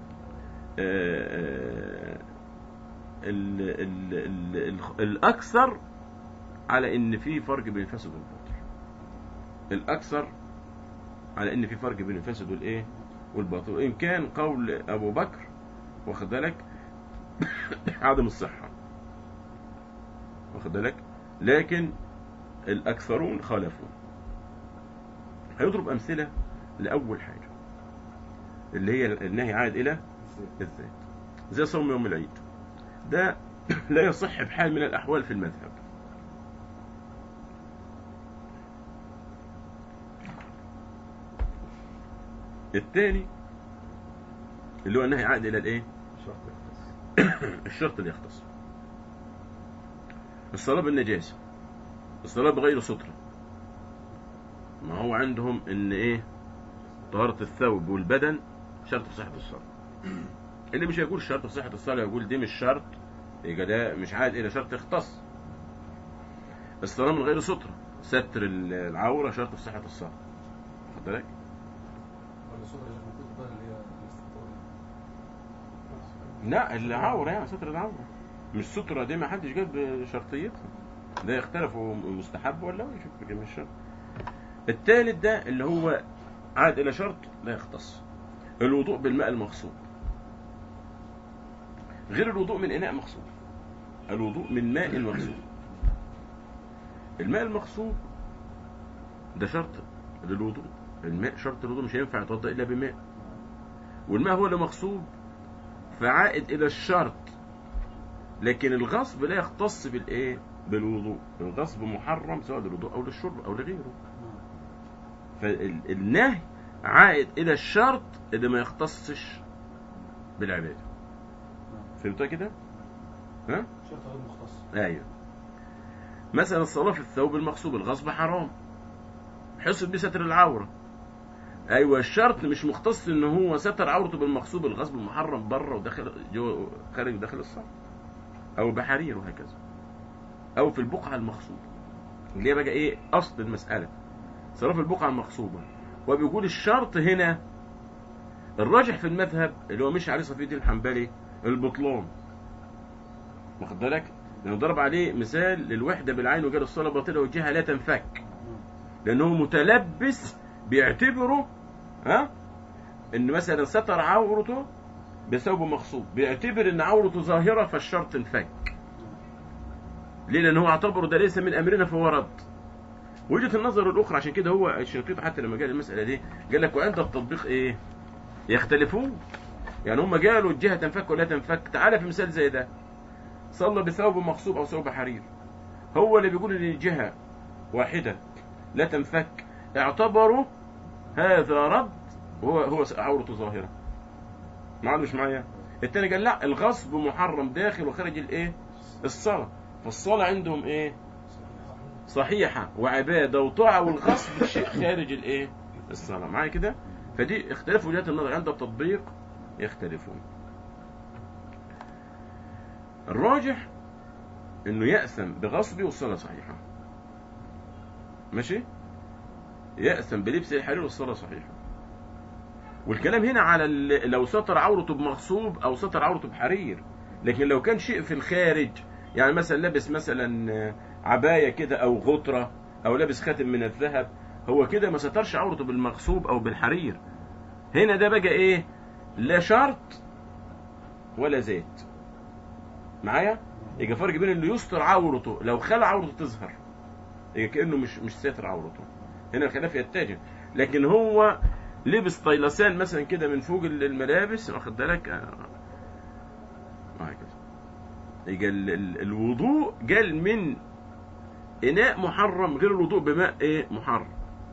آه، ال ال ال ال الأكثر على إن في فرق بين الفاسد والباطل الأكثر على إن في فرق بين الفاسد والإيه والباطل وإن كان قول أبو بكر واخد بالك عدم الصحة واخد بالك لكن الأكثرون خالفوا هيضرب أمثلة لأول حاجة اللي هي النهي عائد إلى الذات زي صوم يوم العيد ده لا يصح بحال من الأحوال في المذهب الثاني اللي هو النهي عائد إلى الإيه؟ شرط يختص الشرط اللي يختص الصلاة بالنجاسة الصلاة بغير سترة ما هو عندهم ان ايه طهارة الثوب والبدن شرط في صحة الصلاة اللي مش هيقول شرط في صحة الصلاة يقول دي مش شرط يبقى ده مش عائد الى شرط يختص الصلاة من غير سترة ستر العورة شرط في صحة الصلاة خد بالك ولا صورة اللي موجودة بقى اللي هي الاستطاعة لا العورة يعني ستر العورة مش سترة دي ما حدش جاب بشرطيتها ده يختلفوا مستحب ولا واجب مش شرط الثالث ده اللي هو عاد إلى شرط لا يختص الوضوء بالماء المغصوب غير الوضوء من إناء مغصوب الوضوء من ماء مغصوب الماء المغصوب ده شرط للوضوء الماء شرط الوضوء مش هينفع يتوضا إلا بماء والماء هو اللي مغصوب فعائد إلى الشرط لكن الغصب لا يختص بالإيه بالوضوء الغصب محرم سواء للوضوء أو للشرب أو لغيره فالنهي عائد إلى الشرط اللي ما يختصش بالعبادة فهمتها كده؟ ها؟ شرط غير مختص ايوه مثلا الصلاة في الثوب المغصوب الغصب حرام حسب بستر العورة ايوه الشرط مش مختص ان هو ستر عورته بالمغصوب الغصب محرم بره وداخل جوه خارج داخل الصلاة او بحرير وهكذا او في البقعة المغصوبة اللي هي بقى ايه اصل المسألة صلاة في البقعة المغصوبة وبيقول الشرط هنا الراجح في المذهب اللي هو مش عليه صفي الدين الحنبلي البطلان واخد بالك لأنه ضرب عليه مثال للوحدة بالعين وقال الصلاة باطلة والجهة لا تنفك لأنه متلبس بيعتبره ها إن مثلا ستر عورته بثوب مغصوب بيعتبر إن عورته ظاهرة فالشرط انفك ليه؟ لأن هو اعتبره ده ليس من أمرنا فهو رد وجهة النظر الأخرى عشان كده هو الشنقيطي حتى لما قال المسألة دي قال لك وعند التطبيق إيه؟ يختلفون يعني هم قالوا الجهة تنفك ولا تنفك تعالى في مثال زي ده صلى بثوب مغصوب أو ثوب حرير هو اللي بيقول إن الجهة واحدة لا تنفك اعتبروا هذا رد وهو هو عورته ظاهرة معاه مش معايا التاني قال لا الغصب محرم داخل وخارج الايه الصلاة فالصلاة عندهم ايه صحيحة وعبادة وطاعة والغصب شيء خارج الايه الصلاة معايا كده فدي اختلاف وجهات النظر عند التطبيق يختلفون الراجح انه يأثم بغصبه والصلاة صحيحة ماشي يأثم بلبس الحرير والصلاة صحيحة والكلام هنا على ال- لو ستر عورته بمغصوب او ستر عورته بحرير لكن لو كان شيء في الخارج يعني مثلا لابس مثلا عباية كده او غطرة او لابس خاتم من الذهب هو كده ما سترش عورته بالمغصوب او بالحرير هنا ده بقى ايه لا شرط ولا زيت معايا يبقى فرق بين اللي يستر عورته لو خلع عورته تظهر يبقى كانه مش مش ساتر عورته هنا الخلاف يتجه لكن هو لبس طيلسان مثلا كده من فوق الملابس واخد بالك آه، وهكذا يبقى ال- ال- الوضوء جال من اناء محرم غير الوضوء بماء ايه محرم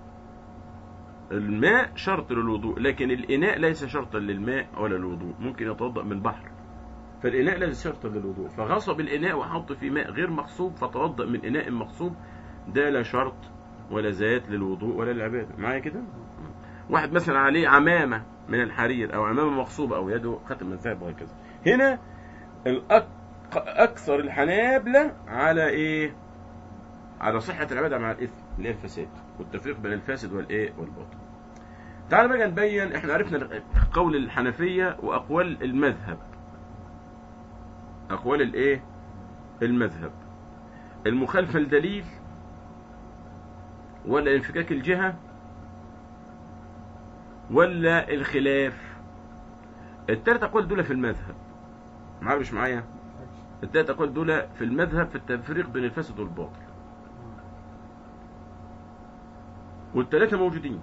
الماء شرط للوضوء لكن الاناء ليس شرطا للماء ولا للوضوء ممكن يتوضا من بحر فالاناء ليس شرطا للوضوء فغصب الاناء وحط فيه ماء غير مغصوب فتوضا من اناء مغصوب ده لا شرط ولا زاد للوضوء ولا للعباده معايا كده واحد مثلا عليه عمامه من الحرير او عمامه مغصوبه او يده ختم من ذهب وهكذا هنا الأك... اكثر الحنابلة على ايه على صحة العبادة مع الاثم اللي هي الفساد والتفريق بين الفاسد والايه والباطل تعال بقى نبين احنا عرفنا قول الحنفية واقوال المذهب اقوال الايه المذهب المخالفة لدليل ولا انفكاك الجهة ولا الخلاف التلات اقوال دول في المذهب معايا مش معايا التلات اقوال دول في المذهب في التفريق بين الفاسد والباطل والتلاتة موجودين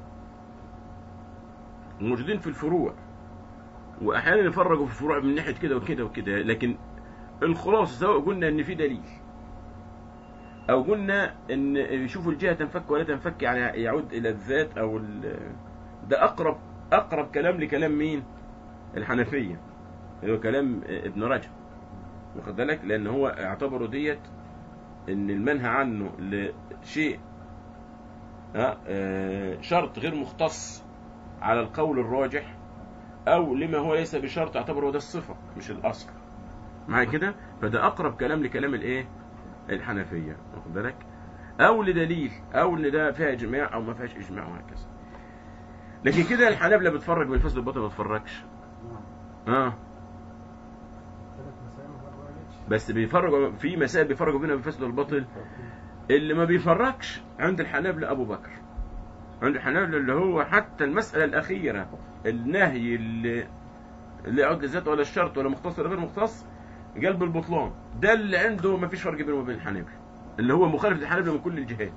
موجودين في الفروع واحيانا يفرقوا في الفروع من ناحيه كده وكده وكده لكن الخلاصه سواء قلنا ان في دليل او قلنا ان يشوفوا الجهه تنفك ولا تنفك يعني يعود الى الذات او ال- ده اقرب اقرب كلام لكلام مين الحنفيه اللي هو كلام ابن رجب واخد بالك لان هو اعتبروا ديت ان المنهى عنه لشيء ها، آه، شرط غير مختص على القول الراجح او لما هو ليس بشرط اعتبره ده الصفه مش الاصل معايا كده فده اقرب كلام لكلام الايه الحنفيه واخد بالك او لدليل او ان ده فيها اجماع او ما فيهاش اجماع وهكذا لكن كده الحنابلة بتفرق بين الفاسد والباطل ما بتفرقش نعم اه ثلاث مسائل ما فرقتش بس بيفرقوا في مسائل بيفرقوا بينها الفاسد والباطل اللي ما بيفرقش عند الحنابلة ابو بكر عند الحنابلة اللي هو حتى المسألة الأخيرة النهي اللي اللي يعود لذات ولا الشرط ولا مختص ولا غير مختص قلب البطلان ده اللي عنده ما فيش فرق بينه وبين الحنابلة اللي هو مخالف للحنابلة من كل الجهات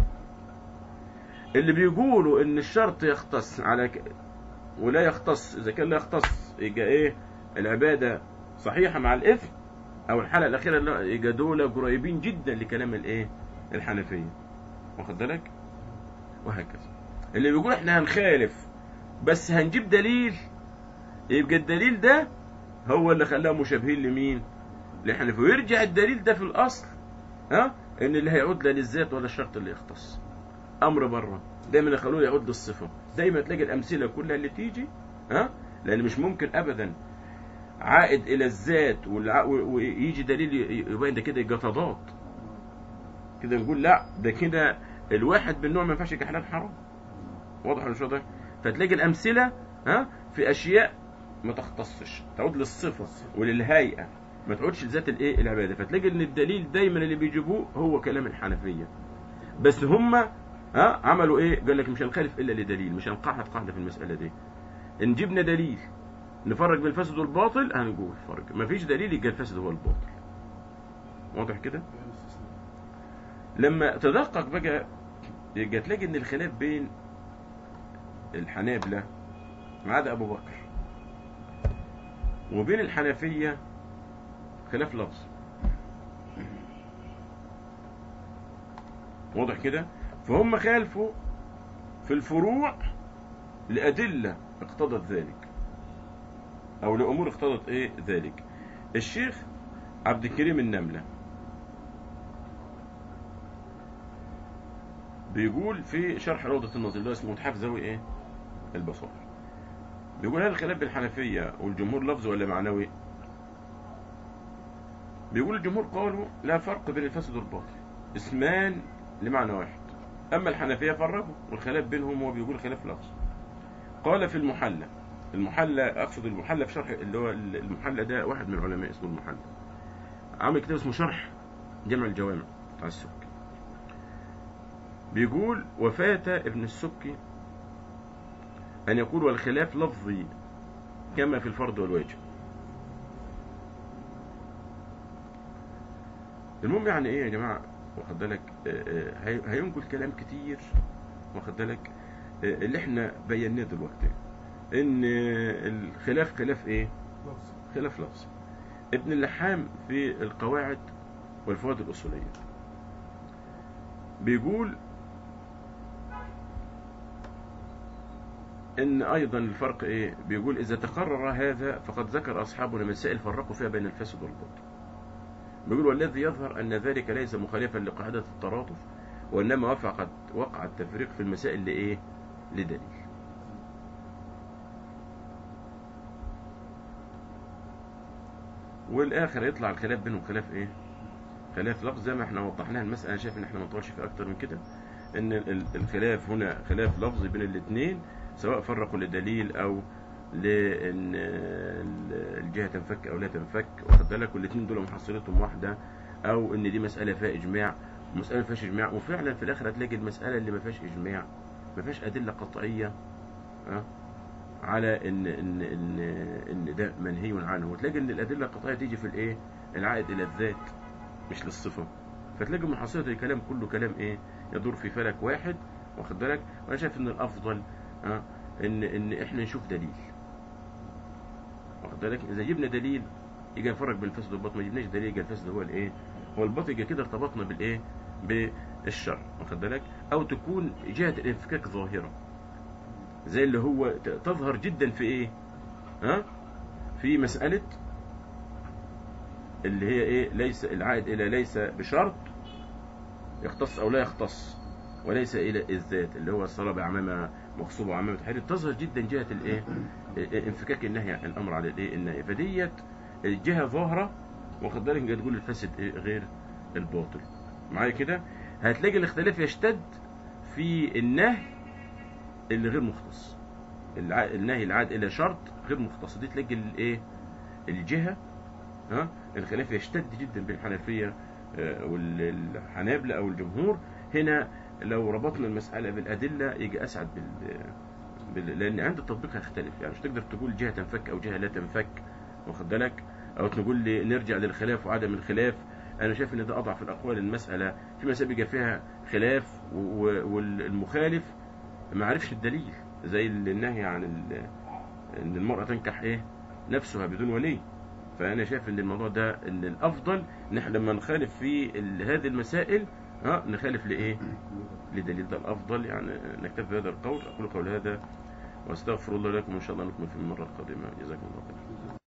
اللي بيقولوا ان الشرط يختص على ك... ولا يختص اذا كان لا يختص يبقى ايه العبادة صحيحة مع الاثم او الحالة الاخيرة لا يبقى دول قريبين جدا لكلام الايه الحنفية واخد بالك وهكذا اللي بيقول احنا هنخالف بس هنجيب دليل يبقى الدليل ده هو اللي خلاهم مشابهين لمين لحنفي ويرجع الدليل ده في الاصل ها ان اللي هيعود لا للذات ولا الشرط اللي يختص امر بره دايما يخلوه يعود للصفه دايما تلاقي الامثله كلها اللي تيجي ها لان مش ممكن ابدا عائد الى الذات والع- و- ويجي دليل ي- يبين ده كده يبقى تضاد كده نقول لا ده كده الواحد بالنوع ما ينفعش يبقى حلال حرام واضح ولا مش واضح فتلاقي الامثله ها في اشياء ما تختصش تعود للصفه وللهيئه ما تقعدش ذات الايه العباده فتلاقي ان الدليل دايما اللي بيجيبوه هو كلام الحنفيه بس هم ها عملوا ايه قال لك مش هنخالف الا لدليل مش هنقعد قاعده في المساله دي ان جبنا دليل نفرق بين الفاسد والباطل هنقول فرق ما فيش دليل يبقى الفاسد هو الباطل واضح كده بيان الاستثناء لما تدقق بقى يبقى تلاقي ان الخلاف بين الحنابلة ما عدا ابو بكر وبين الحنفية خلاف لفظ واضح كده فهم خالفوا في الفروع لأدلة اقتضت ذلك أو لأمور اقتضت إيه ذلك الشيخ عبد الكريم النملة بيقول في شرح روضة النظر اللي هو اسمه متحف ذوي ايه البصائر بيقول هل الخلاف بين الحنفية والجمهور لفظ ولا معنوي بيقول الجمهور قالوا لا فرق بين الفاسد والباطل اسمان لمعنى واحد اما الحنفية فرقوا والخلاف بينهم هو بيقول خلاف لفظ قال في المحلى المحلى اقصد المحلى في شرح اللي هو المحلى ده واحد من العلماء اسمه المحلى عامل كتاب اسمه شرح جمع الجوامع بتاع السبكي بيقول وفات ابن السبكي أن يقول والخلاف لفظي كما في الفرض والواجب المهم يعني ايه يا جماعة واخد بالك آه، آه، هي- هينقل كلام كتير واخد بالك آه، اللي احنا بيناه دلوقتي ان آه، الخلاف خلاف ايه لفظ خلاف لفظ ابن اللحام في القواعد والفوائد الأصولية بيقول ان ايضا الفرق ايه بيقول اذا تقرر هذا فقد ذكر اصحابنا مسائل فرقوا فيها بين الفاسد والباطل بيقول والذي يظهر ان ذلك ليس مخالفا لقاعده الترادف وانما وقع وقع التفريق في المسائل لايه لدليل والاخر يطلع الخلاف بينهم خلاف ايه خلاف لفظ زي ما احنا وضحناها المساله انا شايف ان احنا ما نطولش فيها اكتر من كده ان ال- الخلاف هنا خلاف لفظي بين الاثنين سواء فرقوا لدليل او لان ال- الجهه تنفك او لا تنفك واخد بالك والاثنين دول محصلتهم واحده او ان دي مساله فيها اجماع ومساله ما فيهاش اجماع وفعلا في الاخر هتلاقي المساله اللي ما فيهاش اجماع ما فيهاش ادله قطعيه ها على ان ان ان ان ده منهي عنه وتلاقي ان الادله القطعيه تيجي في الايه العائد الى الذات مش للصفه فتلاقي محصله الكلام كله كلام ايه يدور في فلك واحد واخد بالك وانا شايف ان الافضل ها ان ان احنا نشوف دليل واخد بالك اذا جبنا دليل يجي نفرق بين الفاسد والباطل ما جبناش دليل يجي الفاسد هو الايه هو الباطل يجي كده ارتبطنا بالايه بالشر واخد بالك او تكون جهه الانفكاك ظاهره زي اللي هو ت- تظهر جدا في ايه ها في مسألة اللي هي ايه ليس العائد الى ليس بشرط يختص او لا يختص وليس الى الذات اللي هو الصلاة بعمامة مغصوبة وعمامة تحرير تظهر جدا جهة الايه إيه، انفكاك النهي الامر على الايه النهي فديت الجهة ظاهرة واخد بالك انت تقول الفاسد إيه غير الباطل معايا كده هتلاقي الاختلاف يشتد في النهي اللي غير مختص الع- النهي العاد الى شرط غير مختص دي تلاقي الايه الجهه ها الخلاف يشتد جدا بين الحنفيه آه، والحنابلة او الجمهور هنا لو ربطنا المساله بالادله يجي اسعد بال بال- لان عند التطبيق هيختلف يعني مش تقدر تقول جهه تنفك او جهه لا تنفك واخد بالك او تقول لي نرجع للخلاف وعدم الخلاف انا شايف ان ده اضعف الاقوال المساله في مسائل بيبقى فيها خلاف و- و- والمخالف ما عرفش الدليل زي النهي عن ال- ان المرأة تنكح ايه نفسها بدون ولي فانا شايف ان الموضوع ده ان الافضل ان احنا لما نخالف في ال- هذه المسائل ها نخالف لايه لدليل ده الافضل يعني نكتفي بهذا القول اقول قول هذا واستغفر الله لكم وان شاء الله نكمل في المره القادمه جزاكم الله خيرا